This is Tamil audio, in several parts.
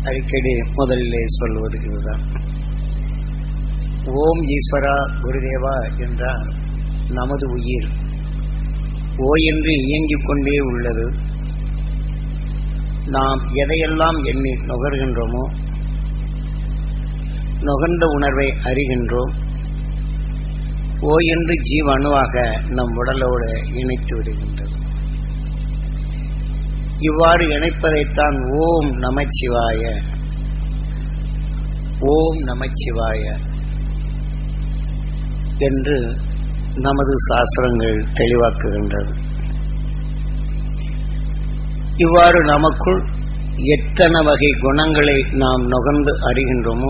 அடிக்கடி முதலிலே சொல்வது இதுதான் ஓம் ஈஸ்வரா குருதேவா என்றால் நமது உயிர் ஓ என்று இயங்கிக் கொண்டே உள்ளது நாம் எதையெல்லாம் எண்ணி நுகர்கின்றோமோ நுகர்ந்த உணர்வை அறிகின்றோம் ஓ என்று ஜீவ அணுவாக நம் உடலோடு இணைத்து விடுகின்றது இவ்வாறு இணைப்பதைத்தான் ஓம் நமச்சிவாய ஓம் நமச்சிவாய என்று நமது சாஸ்திரங்கள் தெளிவாக்குகின்றது இவ்வாறு நமக்குள் எத்தனை வகை குணங்களை நாம் நுகர்ந்து அறிகின்றோமோ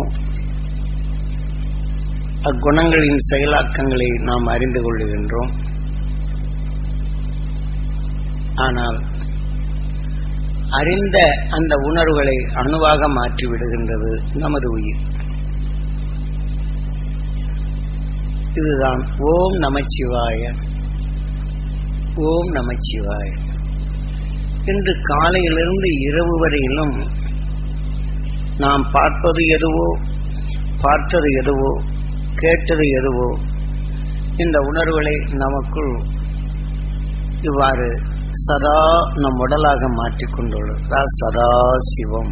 அக்குணங்களின் செயலாக்கங்களை நாம் அறிந்து கொள்ளுகின்றோம் ஆனால் அறிந்த அந்த உணர்வுகளை அணுவாக மாற்றி விடுகின்றது நமது உயிர் இதுதான் ஓம் நமச்சிவாய ஓம் நமச்சிவாய இன்று காலையிலிருந்து இரவு வரையிலும் நாம் பார்ப்பது எதுவோ பார்த்தது எதுவோ கேட்டது எதுவோ இந்த உணர்வுகளை நமக்குள் இவ்வாறு சதா நம் உடலாக மாற்றிக்கொண்டுள்ளது சதா சிவம்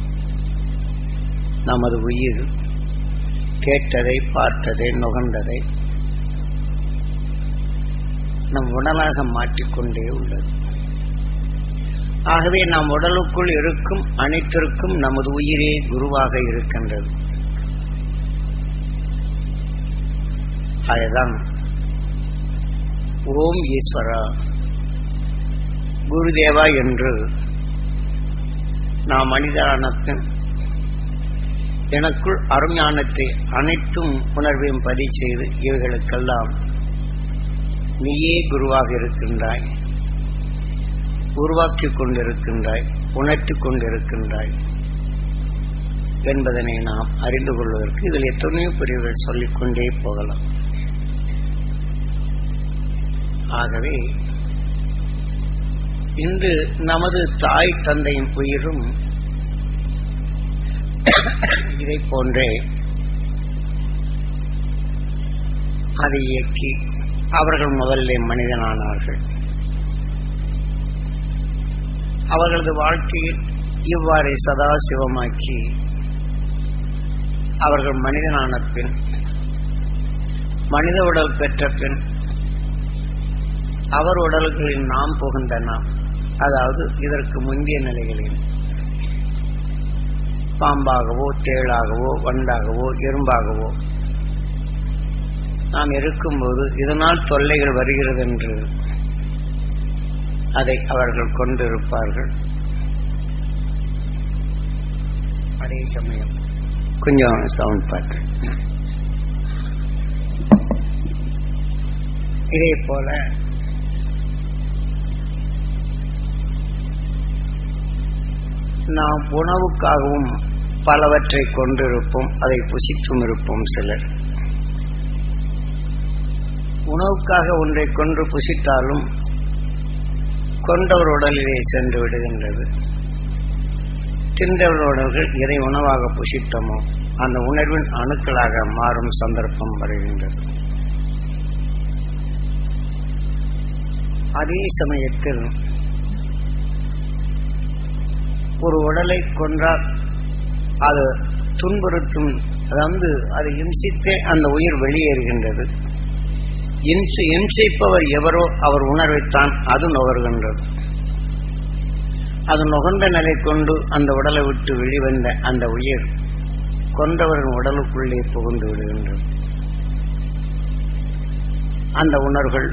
நமது உயிர் கேட்டதை பார்த்ததை நுகர்ந்ததை நம் உடலாக மாற்றிக்கொண்டே உள்ளது ஆகவே நம் உடலுக்குள் இருக்கும் அனைத்திற்கும் நமது உயிரே குருவாக இருக்கின்றது அதுதான் ஓம் ஈஸ்வரா குருதேவா என்று நாம் மனிதரான பின் எனக்குள் அருஞானத்தை அனைத்தும் உணர்வையும் பதி செய்து இவைகளுக்கெல்லாம் நீயே குருவாக இருக்கின்றாய் உருவாக்கிக் கொண்டிருக்கின்றாய் உணர்த்திக் கொண்டிருக்கின்றாய் என்பதனை நாம் அறிந்து கொள்வதற்கு இதில் எத்தனையோ பிரிவுகள் சொல்லிக்கொண்டே போகலாம் ஆகவே இன்று நமது தாய் தந்தையின் உயிரும் இதை போன்றே அதை இயக்கி அவர்கள் முதல்ல மனிதனானார்கள் அவர்களது வாழ்க்கையில் இவ்வாறு சதாசிவமாக்கி அவர்கள் மனிதனான பின் மனித உடல் பெற்ற பின் அவர் உடல்களில் நாம் புகுந்த நாம் அதாவது இதற்கு முந்தைய நிலைகளில் பாம்பாகவோ தேளாகவோ வண்டாகவோ எறும்பாகவோ நாம் இருக்கும்போது இதனால் தொல்லைகள் வருகிறது என்று அதை அவர்கள் கொண்டிருப்பார்கள் அதே சமயம் கொஞ்சம் சவுண்ட் பாட்டு இதே போல நாம் உணவுக்காகவும் பலவற்றை கொண்டிருப்போம் அதை புசித்தும் இருப்போம் சிலர் உணவுக்காக ஒன்றை கொன்று புசித்தாலும் கொண்டவர் உடலிலே சென்று விடுகின்றது தின்றவர் உடல்கள் எதை உணவாக புசித்தமோ அந்த உணர்வின் அணுக்களாக மாறும் சந்தர்ப்பம் வருகின்றது அதே சமயத்தில் ஒரு உடலை கொன்றால் அது துன்புறுத்தும் அதாவது அதை இம்சித்தே அந்த உயிர் வெளியேறுகின்றது இம்சை இம்சிப்பவர் எவரோ அவர் உணர்வைத்தான் அது நுகர்கின்றது அது நுகர்ந்த நிலை கொண்டு அந்த உடலை விட்டு வெளிவந்த அந்த உயிர் கொன்றவரின் உடலுக்குள்ளே புகுந்து விடுகின்றது அந்த உணர்வுகள்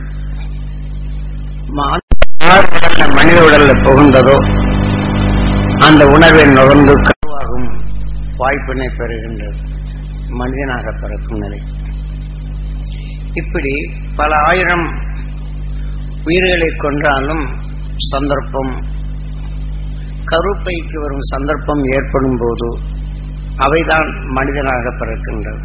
மனித உடல்ல புகுந்ததோ அந்த உணர்வை நுகர்ந்து கருவாகும் வாய்ப்பினை பெறுகின்றது மனிதனாக பிறக்கும் நிலை இப்படி பல ஆயிரம் உயிர்களை கொன்றாலும் சந்தர்ப்பம் கருப்பைக்கு வரும் சந்தர்ப்பம் ஏற்படும் போது அவைதான் மனிதனாக பிறக்கின்றது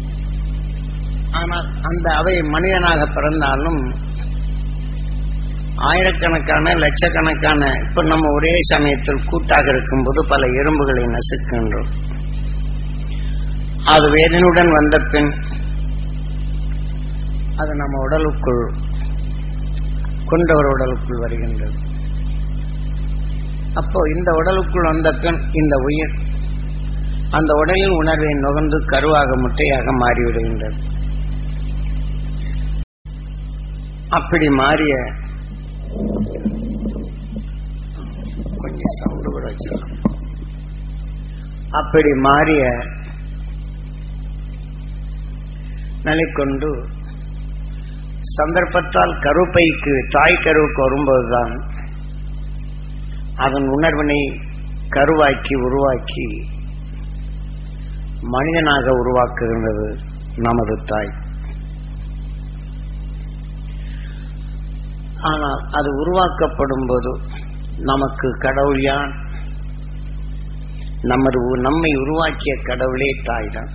ஆனால் அந்த அவை மனிதனாக பிறந்தாலும் ஆயிரக்கணக்கான லட்சக்கணக்கான இப்ப நம்ம ஒரே சமயத்தில் கூட்டாக இருக்கும்போது பல எறும்புகளை நசுக்கின்றோம் அது வேதனையுடன் வந்த பின் அது நம்ம உடலுக்குள் கொண்டவர் உடலுக்குள் வருகின்றது அப்போ இந்த உடலுக்குள் வந்த பின் இந்த உயிர் அந்த உடலின் உணர்வை நுகர்ந்து கருவாக முட்டையாக மாறிவிடுகின்றது அப்படி மாறிய கொஞ்சம் சவுண்டு கூட வச்சிடலாம் அப்படி மாறிய நிலை கொண்டு சந்தர்ப்பத்தால் கருப்பைக்கு தாய் கருவுக்கு வரும்போதுதான் அதன் உணர்வினை கருவாக்கி உருவாக்கி மனிதனாக உருவாக்குகின்றது நமது தாய் ஆனால் அது உருவாக்கப்படும் போது நமக்கு கடவுள் யான் நமது நம்மை உருவாக்கிய கடவுளே தாய்தான்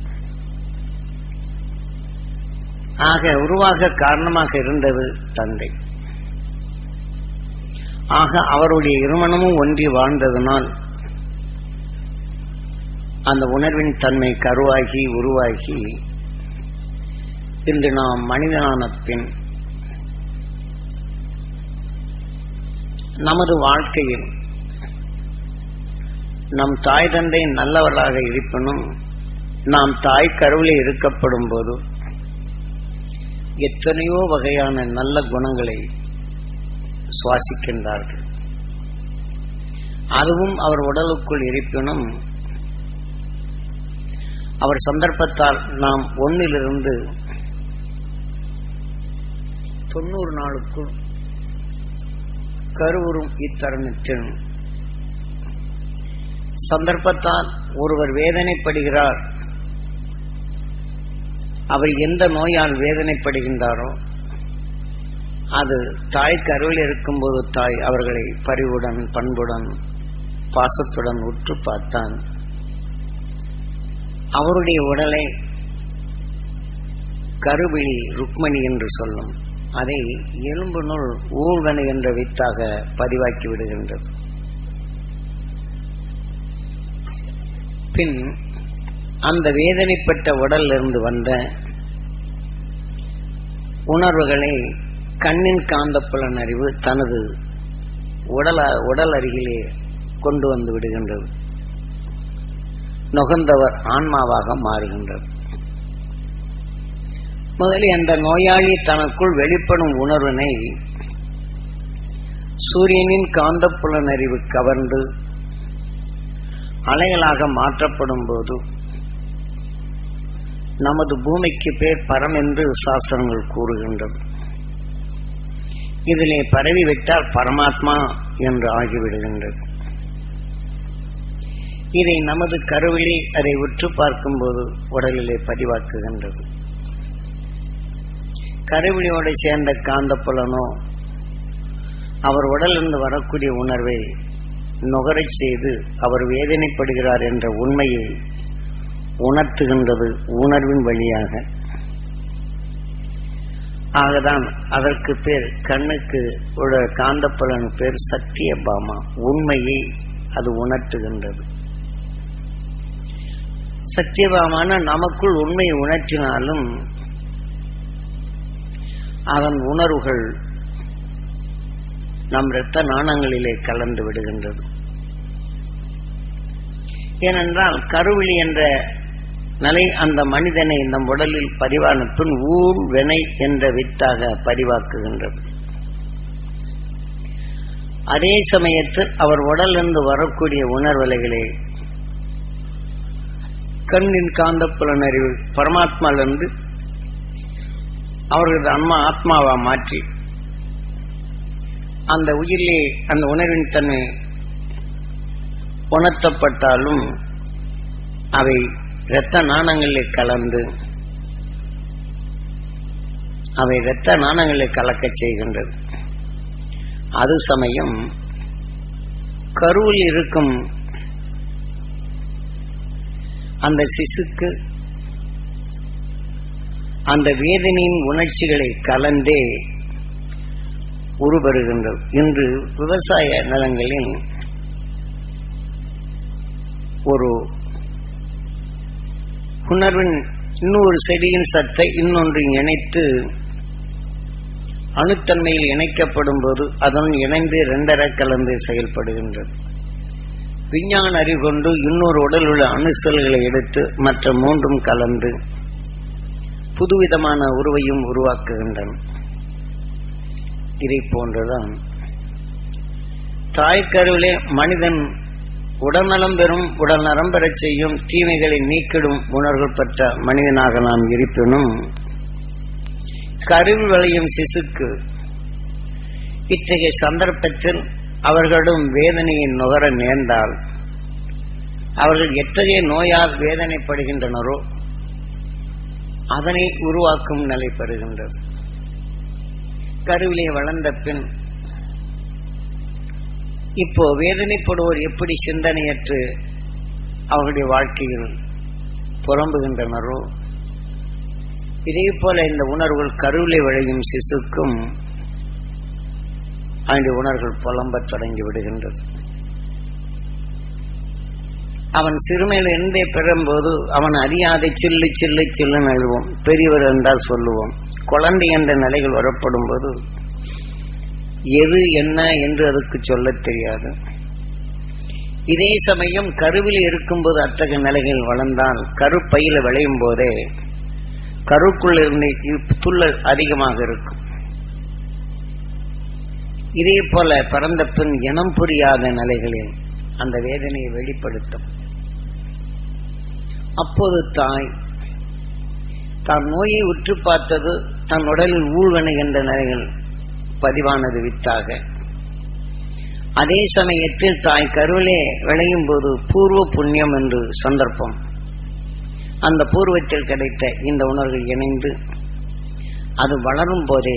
ஆக உருவாக காரணமாக இருந்தது தந்தை ஆக அவருடைய இருமணமும் ஒன்றி வாழ்ந்ததனால் அந்த உணர்வின் தன்மை கருவாகி உருவாகி இன்று நாம் மனிதனான பின் நமது வாழ்க்கையில் நம் தாய் தந்தை நல்லவர்களாக இருப்பினும் நாம் தாய் கருவிலே இருக்கப்படும் போது எத்தனையோ வகையான நல்ல குணங்களை சுவாசிக்கின்றார்கள் அதுவும் அவர் உடலுக்குள் இருப்பினும் அவர் சந்தர்ப்பத்தால் நாம் ஒன்னிலிருந்து தொண்ணூறு நாளுக்குள் கருவுறும் இத்தருணத்தில் சந்தர்ப்பத்தால் ஒருவர் வேதனைப்படுகிறார் அவர் எந்த நோயால் வேதனைப்படுகின்றாரோ அது தாய் கருவில் இருக்கும்போது தாய் அவர்களை பரிவுடன் பண்புடன் பாசத்துடன் உற்று பார்த்தான் அவருடைய உடலை கருவிழி ருக்மணி என்று சொல்லும் அதை எலும்பு நூல் ஊழ்வனை என்ற வித்தாக பதிவாக்கி விடுகின்றது பின் அந்த வேதனைப்பட்ட உடலில் இருந்து வந்த உணர்வுகளை கண்ணின் காந்தப்புலன் அறிவு தனது உடல உடல் அருகிலே கொண்டு வந்து விடுகின்றது நுகர்ந்தவர் ஆன்மாவாக மாறுகின்றது முதலில் அந்த நோயாளி தனக்குள் வெளிப்படும் உணர்வினை சூரியனின் காந்தப்புலன் அறிவு கவர்ந்து அலைகளாக மாற்றப்படும் போது நமது பூமிக்கு பேர் பரம் என்று சாஸ்திரங்கள் கூறுகின்றது இதிலே பரவிவிட்டால் பரமாத்மா என்று ஆகிவிடுகின்றது இதை நமது கருவிலே அதை உற்று பார்க்கும்போது உடலிலே பதிவாக்குகின்றது கருவிலியோடு சேர்ந்த காந்த புலனோ அவர் உடலிருந்து வரக்கூடிய உணர்வை நுகரச் செய்து அவர் வேதனைப்படுகிறார் என்ற உண்மையை உணர்த்துகின்றது உணர்வின் வழியாக ஆகதான் அதற்கு பேர் கண்ணுக்கு உள்ள காந்தப்புலன் பேர் சத்தியபாமா உண்மையை அது உணர்த்துகின்றது சத்தியபாமான நமக்குள் உண்மையை உணர்த்தினாலும் அதன் உணர்வுகள் நம் இரத்த நாணங்களிலே கலந்து விடுகின்றது ஏனென்றால் கருவிழி என்ற நிலை அந்த மனிதனை நம் உடலில் பதிவான பின் ஊர் வினை என்ற வித்தாக பதிவாக்குகின்றது அதே சமயத்தில் அவர் உடலிருந்து வரக்கூடிய உணர்வலைகளே கண்ணின் காந்த புலனறிவு பரமாத்மாவிலிருந்து அவர்களது அம்மா ஆத்மாவா மாற்றி அந்த உயிரிலே அந்த உணர்வின் தன்மை உணர்த்தப்பட்டாலும் அவை இரத்த நாணங்களில் கலந்து அவை இரத்த நாணங்களில் கலக்கச் செய்கின்றது அது சமயம் கருவில் இருக்கும் அந்த சிசுக்கு அந்த வேதனையின் உணர்ச்சிகளை கலந்தே உருபெறுகின்றது இன்று விவசாய நிலங்களில் ஒரு உணர்வின் இன்னொரு செடியின் சத்தை இன்னொன்று இணைத்து அணுத்தன்மையில் இணைக்கப்படும் போது அதனுடன் இணைந்து இரண்டர கலந்து செயல்படுகின்றது விஞ்ஞான அறிவு கொண்டு இன்னொரு உடல் உள்ள அணு செல்களை எடுத்து மற்ற மூன்றும் கலந்து புதுவிதமான உருவையும் உருவாக்குகின்றன இதை போன்றுதான் தாய்க்கருவிலே மனிதன் உடல்நலம் பெறும் உடல் நலம் பெறச் செய்யும் தீமைகளை நீக்கிடும் உணர்வுகள் பெற்ற மனிதனாக நாம் இருப்பினும் கருவி விளையும் சிசுக்கு இத்தகைய சந்தர்ப்பத்தில் அவர்களிடம் வேதனையை நுகர நேர்ந்தால் அவர்கள் எத்தகைய நோயால் வேதனைப்படுகின்றனரோ அதனை உருவாக்கும் நிலை பெறுகின்றது கருவிலே வளர்ந்த பின் இப்போ வேதனைப்படுவோர் எப்படி சிந்தனையற்று அவர்களுடைய வாழ்க்கையில் புலம்புகின்றனரோ இதே போல இந்த உணர்வுகள் கருவிலை விளையும் சிசுக்கும் அவனுடைய உணர்வுகள் புலம்பத் தொடங்கி விடுகின்றது அவன் சிறுமையில் இருந்தே பெறும்போது அவன் அறியாத சில்லு சில்லு சில்லுன்னு எழுவோம் பெரியவர் என்றால் சொல்லுவோம் குழந்தை என்ற நிலைகள் வரப்படும் போது எது என்ன என்று அதுக்கு சொல்லத் தெரியாது இதே சமயம் கருவில் இருக்கும்போது அத்தகைய நிலைகள் வளர்ந்தால் கருப்பையில விளையும் போதே கருக்குள்ள இருந்து துள்ளல் அதிகமாக இருக்கும் இதே போல பிறந்த பின் இனம் புரியாத நிலைகளில் அந்த வேதனையை வெளிப்படுத்தும் அப்போது தாய் தான் நோயை உற்று பார்த்தது தன் உடலில் ஊழ்வணுகின்ற நிலைகள் பதிவானது வித்தாக அதே சமயத்தில் தாய் கருவிலே விளையும் போது பூர்வ புண்ணியம் என்று சந்தர்ப்பம் அந்த பூர்வத்தில் கிடைத்த இந்த உணர்வு இணைந்து அது வளரும் போதே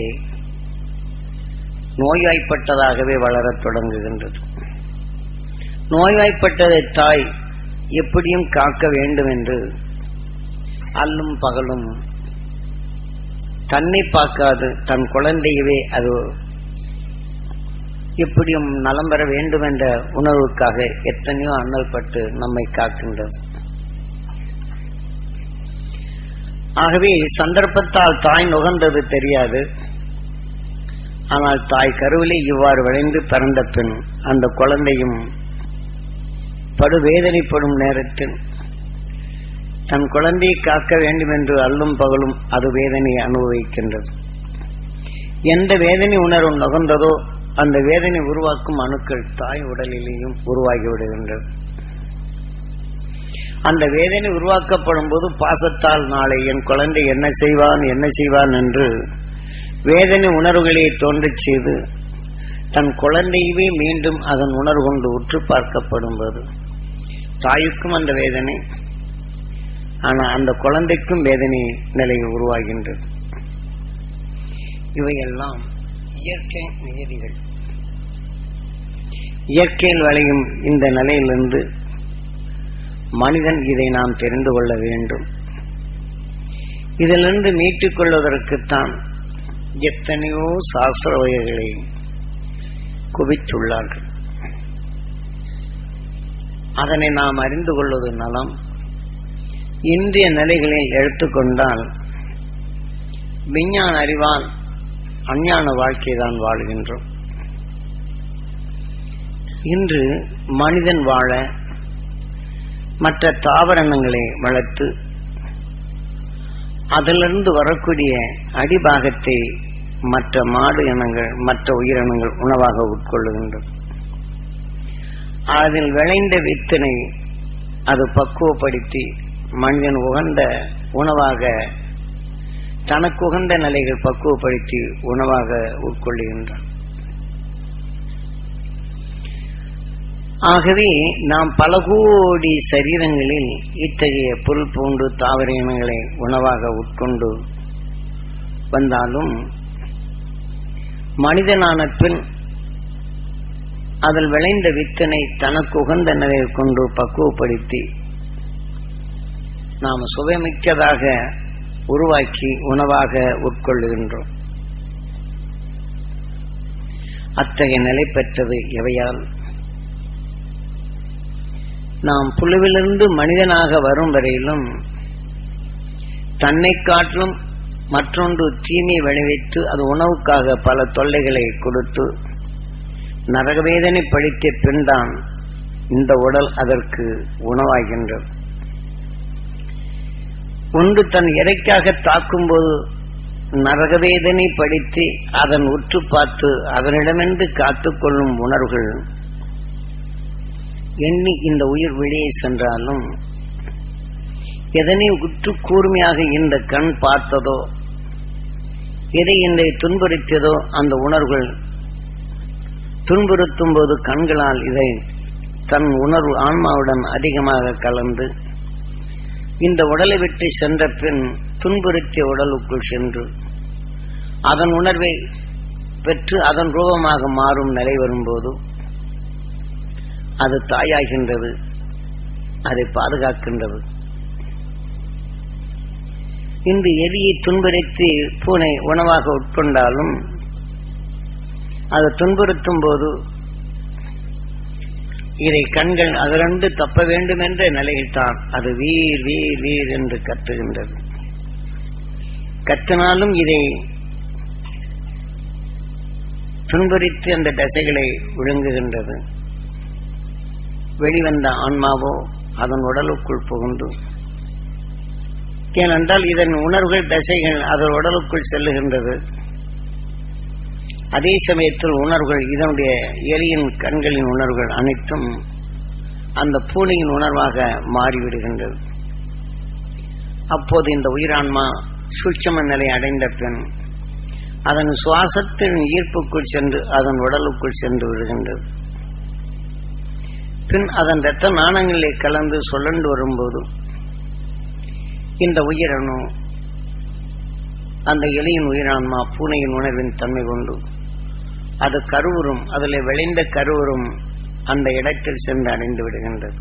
நோய்வாய்ப்பட்டதாகவே வளரத் தொடங்குகின்றது நோய்வாய்ப்பட்டதை தாய் எப்படியும் காக்க வேண்டும் என்று அல்லும் பகலும் தன்னை பார்க்காது தன் குழந்தையவே அது எப்படியும் நலம் பெற வேண்டும் என்ற உணர்வுக்காக எத்தனையோ அண்ணல் பட்டு நம்மை காக்கின்றது ஆகவே சந்தர்ப்பத்தால் தாய் நுகர்ந்தது தெரியாது ஆனால் தாய் கருவிலே இவ்வாறு விளைந்து பிறந்த பின் அந்த குழந்தையும் படுவேதனைப்படும் நேரத்தில் தன் குழந்தையை காக்க வேண்டும் என்று அல்லும் பகலும் அது வேதனையை அனுபவிக்கின்றது எந்த வேதனை உணர்வு நுகர்ந்ததோ அந்த வேதனை உருவாக்கும் அணுக்கள் தாய் உடலிலேயும் உருவாகி விடுகின்றது அந்த வேதனை உருவாக்கப்படும் போது பாசத்தால் நாளை என் குழந்தை என்ன செய்வான் என்ன செய்வான் என்று வேதனை உணர்வுகளை தோன்றச் செய்து தன் குழந்தையவே மீண்டும் அதன் உணர்வு கொண்டு உற்று பார்க்கப்படும் போது தாய்க்கும் அந்த வேதனை ஆனா அந்த குழந்தைக்கும் வேதனை நிலை உருவாகின்றது இவையெல்லாம் இயற்கை நியதிகள் இயற்கையில் விளையும் இந்த நிலையிலிருந்து மனிதன் இதை நாம் தெரிந்து கொள்ள வேண்டும் இதிலிருந்து மீட்டுக் கொள்வதற்குத்தான் எத்தனையோ சாஸ்திர வகைகளை குவித்துள்ளார்கள் அதனை நாம் அறிந்து கொள்வது நலம் இன்றைய நிலைகளில் எடுத்துக்கொண்டால் விஞ்ஞான அறிவால் அஞ்ஞான வாழ்க்கை தான் வாழ்கின்றோம் இன்று மனிதன் வாழ மற்ற தாவரணங்களை வளர்த்து அதிலிருந்து வரக்கூடிய அடிபாகத்தை மற்ற மாடு இனங்கள் மற்ற உயிரினங்கள் உணவாக உட்கொள்ளுகின்றது அதில் விளைந்த வித்தினை அது பக்குவப்படுத்தி மனிதன் உகந்த உணவாக தனக்கு உகந்த நிலைகள் பக்குவப்படுத்தி உணவாக உட்கொள்ளுகின்றான் ஆகவே நாம் பல கோடி சரீரங்களில் இத்தகைய புல் பூண்டு தாவர இனங்களை உணவாக உட்கொண்டு வந்தாலும் மனிதனான பின் அதில் விளைந்த வித்தனை தனக்கு உகந்த நிலையில் கொண்டு பக்குவப்படுத்தி நாம் சுவைமிக்கதாக உருவாக்கி உணவாக உட்கொள்ளுகின்றோம் அத்தகைய நிலை பெற்றது எவையால் நாம் புழுவிலிருந்து மனிதனாக வரும் வரையிலும் தன்னை காட்டிலும் மற்றொன்று தீமை விளைவித்து அது உணவுக்காக பல தொல்லைகளை கொடுத்து நரகவேதனை படித்த பின்தான் இந்த உடல் அதற்கு உணவாகின்றது ஒன்று தன் இறைக்காக தாக்கும்போது நரகவேதனை படித்து அதன் உற்று பார்த்து அதனிடமிருந்து காத்துக்கொள்ளும் உணர்வுகள் எண்ணி இந்த உயிர் வெளியே சென்றாலும் எதனை உற்று கூர்மையாக இந்த கண் பார்த்ததோ எதை இன்றை துன்புறுத்தியதோ அந்த உணர்வுகள் துன்புறுத்தும் போது கண்களால் இதை தன் உணர்வு ஆன்மாவுடன் அதிகமாக கலந்து இந்த உடலை விட்டு சென்ற பின் துன்புறுத்திய உடலுக்குள் சென்று அதன் உணர்வை பெற்று அதன் ரூபமாக மாறும் நிலை வரும்போது அது தாயாகின்றது அதை பாதுகாக்கின்றது இன்று எலியை துன்புறுத்தி பூனை உணவாக உட்கொண்டாலும் அது துன்புறுத்தும் போது இதை கண்கள் அதிலிருந்து தப்ப வேண்டும் என்ற நிலையில்தான் அது வீர் வீர் வீர் என்று கத்துகின்றது கத்தினாலும் இதை துன்புறுத்தி அந்த தசைகளை விழுங்குகின்றது வெளிவந்த ஆன்மாவோ அதன் உடலுக்குள் புகுந்து ஏனென்றால் இதன் உணர்வுகள் தசைகள் அதன் உடலுக்குள் செல்லுகின்றது அதே சமயத்தில் உணர்வுகள் இதனுடைய எலியின் கண்களின் உணர்வுகள் அனைத்தும் அந்த பூனையின் உணர்வாக மாறிவிடுகின்றது அப்போது இந்த உயிரான்மா சூட்சம நிலை அடைந்த பின் அதன் சுவாசத்தின் ஈர்ப்புக்குள் சென்று அதன் உடலுக்குள் சென்று விடுகின்றது பின் அதன் இரத்த நாணங்களிலே கலந்து சுழண்டு வரும்போது இந்த உயிரணு அந்த எலியின் உயிரான்மா பூனையின் உணர்வின் தன்மை கொண்டு அது கருவுறும் அதில் விளைந்த கருவுறும் அந்த இடத்தில் சென்று அடைந்து விடுகின்றது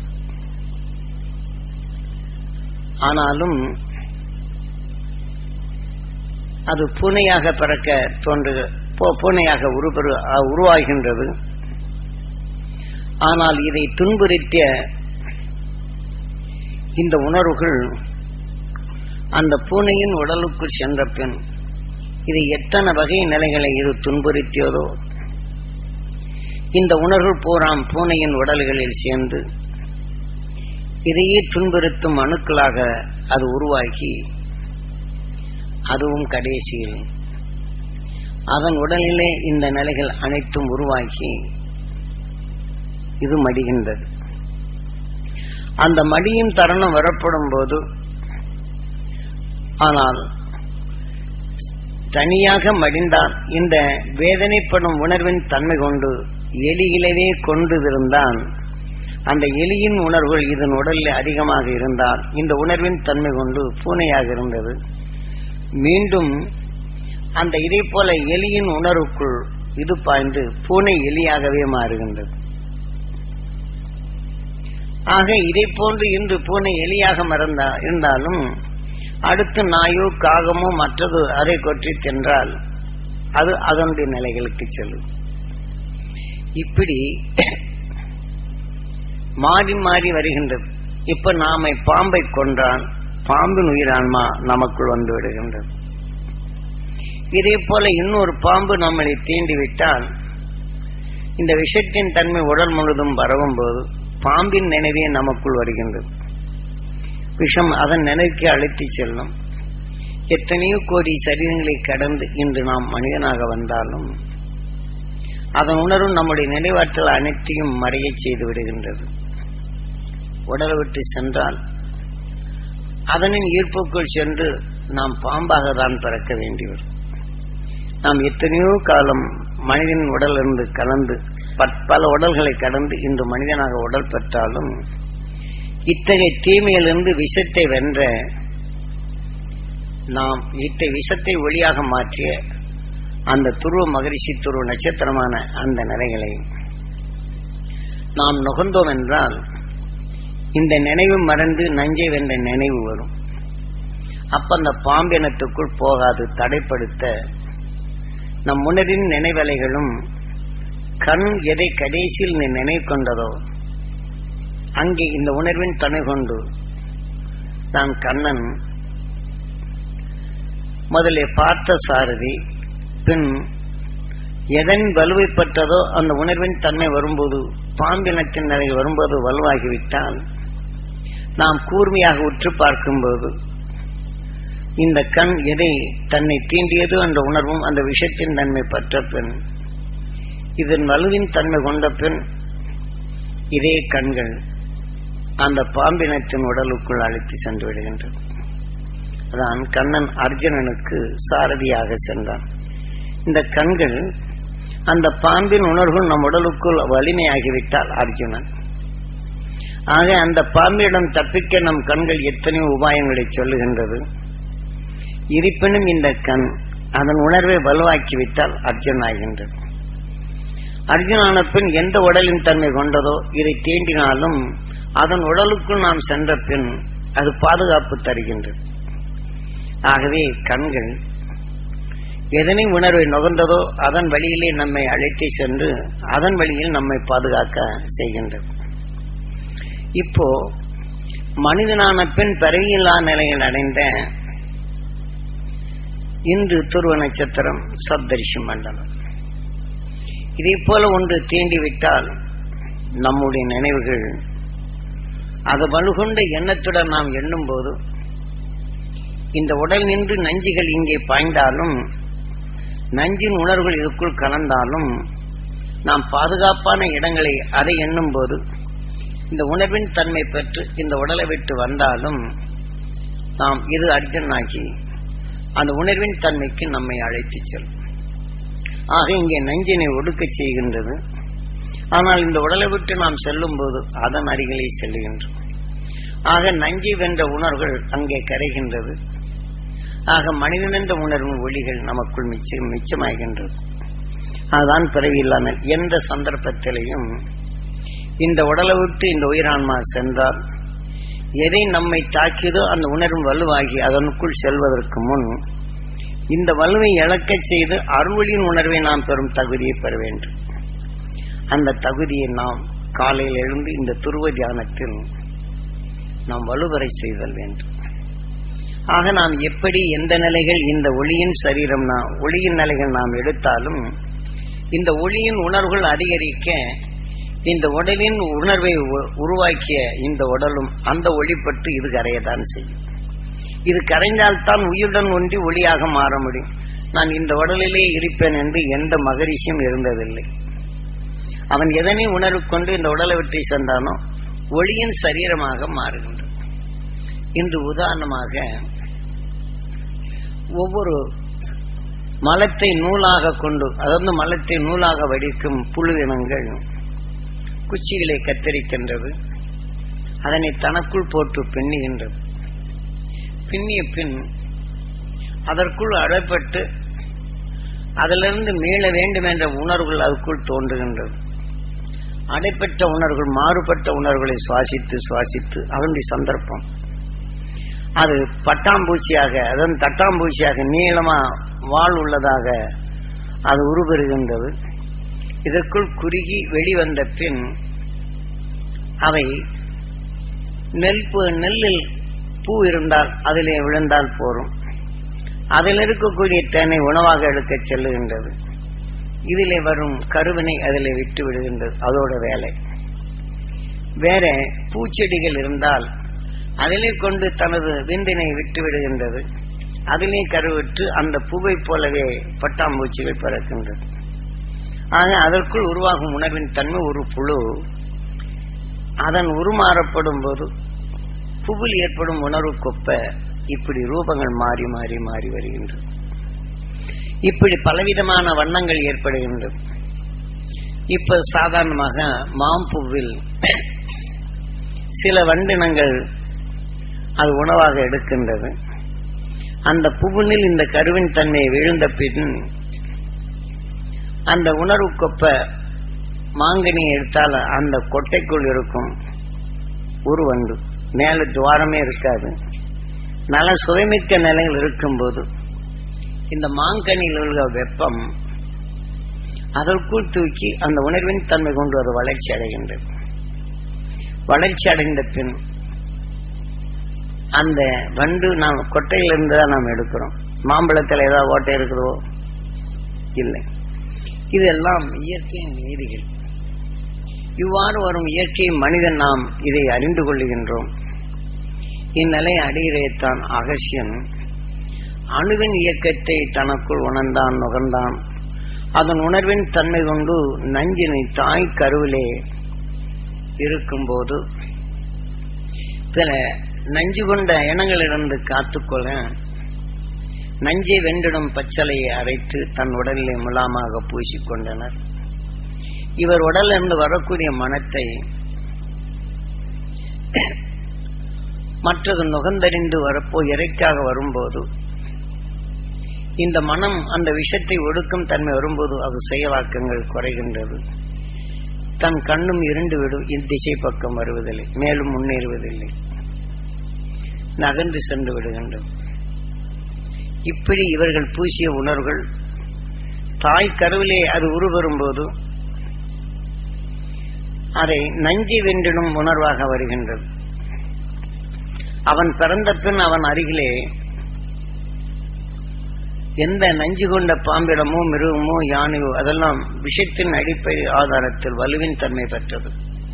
ஆனாலும் அது பூனையாக பிறக்க தோன்று பூனையாக உருபெரு உருவாகின்றது ஆனால் இதை துன்புறுத்திய இந்த உணர்வுகள் அந்த பூனையின் உடலுக்குள் சென்ற பின் இது எத்தனை வகை நிலைகளை இது துன்புறுத்தியதோ இந்த உணர்வு பூராம் பூனையின் உடல்களில் சேர்ந்து இதையே துன்புறுத்தும் அணுக்களாக அது உருவாகி அதுவும் கடைசியில் அதன் உடலிலே இந்த நிலைகள் அனைத்தும் உருவாக்கி இது மடிகின்றது அந்த மடியும் தருணம் வரப்படும் போது ஆனால் தனியாக மடிந்தான் இந்த வேதனைப்படும் உணர்வின் தன்மை கொண்டு எலியிலவே கொண்டிருந்தான் அந்த எலியின் உணர்வுகள் இதன் உடலில் அதிகமாக இருந்தால் இந்த உணர்வின் தன்மை கொண்டு பூனையாக இருந்தது மீண்டும் அந்த இதை போல எலியின் உணர்வுக்குள் இது பாய்ந்து பூனை எலியாகவே மாறுகின்றது ஆக இதை போன்று இன்று பூனை எலியாக மறந்தா இருந்தாலும் அடுத்து நாயோ காகமோ மற்றது அதை கொற்றி சென்றால் அது அதனுடைய நிலைகளுக்கு செல்லும் இப்படி மாறி மாறி வருகின்றது இப்ப நாம பாம்பை கொன்றால் பாம்பின் உயிரான்மா நமக்குள் வந்து விடுகின்றது இதே போல இன்னொரு பாம்பு நம்மளை தீண்டி விட்டால் இந்த விஷத்தின் தன்மை உடல் முழுதும் பரவும் போது பாம்பின் நினைவே நமக்குள் வருகின்றது விஷம் அதன் நினைவுக்கு அழைத்து செல்லும் எத்தனையோ கோடி சரீரங்களை கடந்து இன்று நாம் மனிதனாக வந்தாலும் அதன் உணர்வு நம்முடைய நினைவாற்றல் அனைத்தையும் மறையச் செய்து விடுகின்றது உடலை விட்டு சென்றால் அதனின் ஈர்ப்புக்குள் சென்று நாம் பாம்பாக தான் பிறக்க வேண்டி வரும் நாம் எத்தனையோ காலம் மனிதன் உடல் இருந்து கலந்து பல உடல்களை கடந்து இன்று மனிதனாக உடல் பெற்றாலும் இத்தகைய தீமையிலிருந்து விஷத்தை வென்ற நாம் இத்தை விஷத்தை ஒளியாக மாற்றிய அந்த துருவ மகரிஷி துருவ நட்சத்திரமான அந்த நிலைகளை நாம் நுகர்ந்தோம் என்றால் இந்த நினைவு மறந்து நஞ்சை வென்ற நினைவு வரும் அப்ப அந்த பாம்பினத்துக்குள் போகாது தடைப்படுத்த நம் உணரின் நினைவலைகளும் கண் எதை கடைசியில் நீ நினைவு கொண்டதோ அங்கே இந்த உணர்வின் துணை கொண்டு நான் கண்ணன் முதலே பார்த்த சாரதி பின் எதன் வலுவைப்பட்டதோ அந்த உணர்வின் தன்மை வரும்போது பாம்பினத்தின் நிலை வரும்போது வலுவாகிவிட்டால் நாம் கூர்மையாக உற்று பார்க்கும்போது இந்த கண் எதை தன்னை தீண்டியதோ என்ற உணர்வும் அந்த விஷயத்தின் தன்மை பற்ற பின் இதன் வலுவின் தன்மை கொண்ட பின் இதே கண்கள் அந்த பாம்பினத்தின் உடலுக்குள் அழைத்து சென்று விடுகின்றது அதான் கண்ணன் அர்ஜுனனுக்கு சாரதியாக சென்றான் இந்த கண்கள் அந்த பாம்பின் உணர்வு நம் உடலுக்குள் வலிமையாகிவிட்டால் அர்ஜுனன் ஆக அந்த பாம்பிடம் தப்பிக்க நம் கண்கள் எத்தனையோ உபாயங்களை சொல்லுகின்றது இருப்பினும் இந்த கண் அதன் உணர்வை வலுவாக்கிவிட்டால் அர்ஜுன் ஆகின்றது அர்ஜுனான பின் எந்த உடலின் தன்மை கொண்டதோ இதை தீண்டினாலும் அதன் உடலுக்குள் நாம் சென்ற பின் அது பாதுகாப்பு தருகின்றது ஆகவே கண்கள் எதனை உணர்வை நுகர்ந்ததோ அதன் வழியிலே நம்மை அழைத்து சென்று அதன் வழியில் நம்மை பாதுகாக்க செய்கின்றது இப்போ மனிதனான பின் பிறவியில்லா நிலையில் அடைந்த இன்று துருவ நட்சத்திரம் சப்தரிஷி மண்டலம் இதே போல ஒன்று தீண்டிவிட்டால் நம்முடைய நினைவுகள் அது வலுகொண்ட எண்ணத்துடன் நாம் எண்ணும் போது இந்த உடல் நின்று நஞ்சுகள் இங்கே பாய்ந்தாலும் நஞ்சின் உணர்வுகள் இதுக்குள் கலந்தாலும் நாம் பாதுகாப்பான இடங்களை அதை எண்ணும் போது இந்த உணர்வின் தன்மை பெற்று இந்த உடலை விட்டு வந்தாலும் நாம் இது அர்ஜுனாகி அந்த உணர்வின் தன்மைக்கு நம்மை அழைத்து செல்லும் ஆக இங்கே நஞ்சினை ஒடுக்க செய்கின்றது ஆனால் இந்த உடலை விட்டு நாம் செல்லும் போது அதன் அருகிலே செல்லுகின்றோம் ஆக நஞ்சை வென்ற உணர்வுகள் அங்கே கரைகின்றது ஆக மனிதன் என்ற உணர்வின் ஒளிகள் நமக்குள் மிச்சம் மிச்சமாகின்றது அதுதான் பிறவியில்லாமல் எந்த சந்தர்ப்பத்திலையும் இந்த உடலை விட்டு இந்த உயிரான்மா சென்றால் எதை நம்மை தாக்கியதோ அந்த உணர்வு வலுவாகி அதனுக்குள் செல்வதற்கு முன் இந்த வலுவை இழக்கச் செய்து அருள்வழியின் உணர்வை நாம் பெறும் தகுதியை பெற வேண்டும் அந்த தகுதியை நாம் காலையில் எழுந்து இந்த துருவ தியானத்தில் நாம் வலுவரை செய்தல் வேண்டும் ஆக நாம் எப்படி எந்த நிலைகள் இந்த ஒளியின் சரீரம் நாம் ஒளியின் நிலைகள் நாம் எடுத்தாலும் இந்த ஒளியின் உணர்வுகள் அதிகரிக்க இந்த உடலின் உணர்வை உ- உருவாக்கிய இந்த உடலும் அந்த ஒளிப்பட்டு இது கரையத்தான் செய்யும் இது கரைந்தால்தான் உயிருடன் ஒன்றி ஒளியாக மாற முடியும் நான் இந்த உடலிலே இருப்பேன் என்று எந்த மகரிஷியும் இருந்ததில்லை அவன் எதனை உணர்வு கொண்டு இந்த உடலை விட்டு சென்றானோ ஒளியின் சரீரமாக மாறுகின்றது இன்று உதாரணமாக ஒவ்வொரு மலத்தை நூலாக கொண்டு அதாவது மலத்தை நூலாக வடிக்கும் புழு இனங்கள் குச்சிகளை கத்தரிக்கின்றது அதனை தனக்குள் போட்டு பின்னுகின்றது பின்னிய பின் அதற்குள் அடப்பட்டு அதிலிருந்து மீள வேண்டும் என்ற உணர்வுகள் அதுக்குள் தோன்றுகின்றது அடைப்பட்ட உணர்வுகள் மாறுபட்ட உணர்வுகளை சுவாசித்து சுவாசித்து அதனுடைய சந்தர்ப்பம் அது பட்டாம்பூச்சியாக அதன் தட்டாம்பூச்சியாக நீளமா வாள் உள்ளதாக அது உருபெறுகின்றது இதற்குள் குறுகி வெளிவந்த பின் அவை நெல் பூ- நெல்லில் பூ இருந்தால் அதிலே விழுந்தால் போரும் அதில் இருக்கக்கூடிய தேனை உணவாக எடுக்க செல்லுகின்றது இதிலே வரும் கருவினை அதிலே விட்டு விடுகின்றது அதோட வேலை வேற பூச்செடிகள் இருந்தால் அதிலே கொண்டு தனது விந்தினை விட்டு விடுகின்றது அதிலே கருவிட்டு அந்த பூவை போலவே பட்டாம்பூச்சிகள் பிறக்கின்றது ஆக அதற்குள் உருவாகும் உணர்வின் தன்மை ஒரு புழு அதன் உருமாறப்படும் போது புவில் ஏற்படும் உணர்வு கொப்ப இப்படி ரூபங்கள் மாறி மாறி மாறி வருகின்றது இப்படி பலவிதமான வண்ணங்கள் ஏற்படுகின்றது இப்ப சாதாரணமாக மாம்பூவில் சில வண்டினங்கள் அது உணவாக எடுக்கின்றது அந்த புவினில் இந்த கருவின் தன்மை விழுந்த பின் அந்த உணர்வு கொப்ப மாங்கனி எடுத்தால் அந்த கொட்டைக்குள் இருக்கும் ஒரு வண்டு மேல துவாரமே இருக்காது நல்ல சுவைமிக்க நிலையில் இருக்கும்போது இந்த மாங்கனியில் உள்ள வெப்பம் அதற்குள் தூக்கி அந்த உணர்வின் தன்மை கொண்டு அது வளர்ச்சி அடைகின்றது வளர்ச்சி அடைந்த பின் அந்த வண்டு நாம் கொட்டையிலிருந்து தான் நாம் எடுக்கிறோம் மாம்பழத்தில் ஏதாவது ஓட்டை இருக்குதோ இல்லை இதெல்லாம் இயற்கையின் நீதிகள் இவ்வாறு வரும் இயற்கை மனிதன் நாம் இதை அறிந்து கொள்ளுகின்றோம் இந்நிலை அடையிறைத்தான் அகசியன் அணுவின் இயக்கத்தை தனக்குள் உணர்ந்தான் நுகர்ந்தான் அதன் உணர்வின் தன்மை கொண்டு நஞ்சினை தாய் கருவிலே இருக்கும்போது சில நஞ்சு கொண்ட இனங்களிலிருந்து காத்துக்கொள்ள நஞ்சை வென்றிடும் பச்சலையை அரைத்து தன் உடலிலே முலாமாக பூசிக்கொண்டனர் இவர் உடலிருந்து வரக்கூடிய மனத்தை மற்றது நுகர்ந்தறிந்து வரப்போ இறைக்காக வரும்போது இந்த மனம் அந்த விஷத்தை ஒடுக்கும் தன்மை வரும்போது அது செயலாக்கங்கள் குறைகின்றது தன் கண்ணும் இருண்டு விடும் இத்திசை பக்கம் வருவதில்லை மேலும் முன்னேறுவதில்லை நகர்ந்து சென்று விடுகின்றது இப்படி இவர்கள் பூசிய உணர்வுகள் தாய் கருவிலே அது உருவரும் போது அதை நஞ்சி வென்றிடும் உணர்வாக வருகின்றது அவன் பிறந்த பின் அவன் அருகிலே எந்த நஞ்சு கொண்ட பாம்பிடமோ மிருகமோ யானையோ அதெல்லாம் விஷத்தின் அடிப்படை ஆதாரத்தில் வலுவின் தன்மை பெற்றது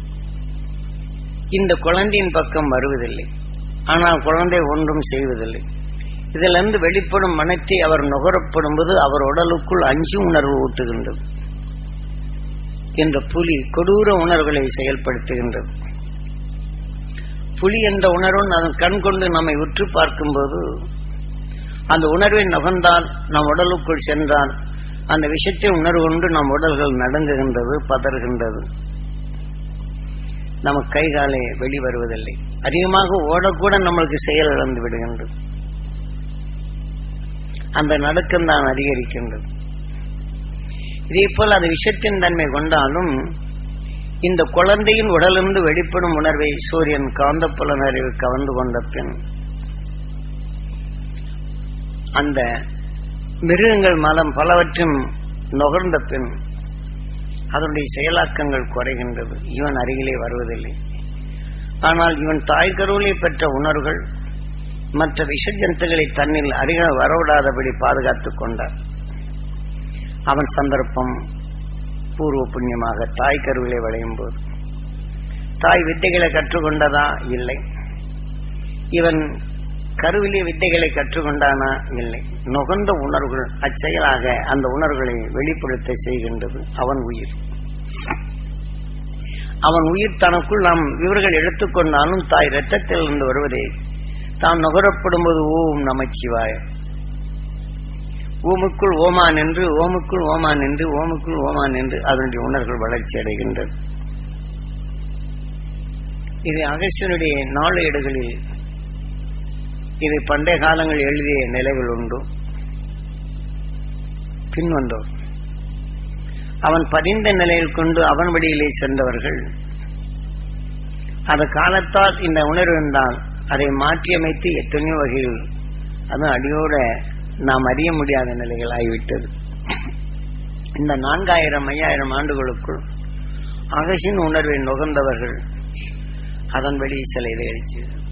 இந்த குழந்தையின் பக்கம் வருவதில்லை ஆனால் குழந்தை ஒன்றும் செய்வதில்லை இதிலிருந்து வெளிப்படும் மனத்தை அவர் நுகரப்படும் போது அவர் உடலுக்குள் அஞ்சு உணர்வு ஊட்டுகின்றது என்ற புலி கொடூர உணர்வுகளை செயல்படுத்துகின்றது புலி என்ற உணர்வு அதன் கண் கொண்டு நம்மை உற்று பார்க்கும்போது அந்த உணர்வை நுகர்ந்தால் நம் உடலுக்குள் சென்றால் அந்த விஷயத்தை உணர்வு கொண்டு நம் உடல்கள் நடுங்குகின்றது பதறுகின்றது நமக்கு கை காலை வெளிவருவதில்லை அதிகமாக ஓடக்கூட நம்மளுக்கு செயல் இழந்து விடுகின்றது அந்த நடுக்கம் தான் அதிகரிக்கின்றது இதே போல் அது விஷத்தின் தன்மை கொண்டாலும் இந்த குழந்தையின் உடலிருந்து வெளிப்படும் உணர்வை சூரியன் காந்த புலனறிவு கவர்ந்து கொண்ட பின் அந்த மிருகங்கள் மலம் பலவற்றும் நுகர்ந்த பின் அதனுடைய செயலாக்கங்கள் குறைகின்றது இவன் அருகிலே வருவதில்லை ஆனால் இவன் தாய் கருவிலே பெற்ற உணர்வுகள் மற்ற விஷ ஜந்துக்களை தன்னில் அருக வரவிடாதபடி பாதுகாத்துக் கொண்டார் அவன் சந்தர்ப்பம் பூர்வ புண்ணியமாக தாய் கருவிலே விளையும் போது தாய் வித்தைகளை கற்றுக்கொண்டதா இல்லை இவன் கருவிலே வித்தைகளை கற்றுக்கொண்டானா இல்லை நுகர்ந்த உணர்வுகள் அச்செயலாக அந்த உணர்வுகளை வெளிப்படுத்த செய்கின்றது அவன் உயிர் அவன் உயிர் தனக்குள் நாம் இவர்கள் எடுத்துக்கொண்டாலும் தாய் இரத்தத்தில் இருந்து வருவதே தாம் நுகரப்படும் போது ஓம் நமச்சிவாய ஓமுக்குள் ஓமான் என்று ஓமுக்குள் ஓமான் என்று ஓமுக்குள் ஓமான் என்று அதனுடைய உணர்வுகள் வளர்ச்சி அடைகின்றது இது அகசியனுடைய நாளேடுகளில் இது பண்டைய காலங்கள் எழுதிய நிலைகள் உண்டு பின்வந்தோர் அவன் பதிந்த நிலையில் கொண்டு அவன் வழியிலே சென்றவர்கள் அது காலத்தால் இந்த உணர்வு இருந்தால் அதை மாற்றியமைத்து எத்தனையோ வகையில் அது அடியோட நாம் அறிய முடியாத நிலைகள் ஆகிவிட்டது இந்த நான்காயிரம் ஐயாயிரம் ஆண்டுகளுக்குள் அகசின் உணர்வை நுகர்ந்தவர்கள் அதன் வழி சில இதை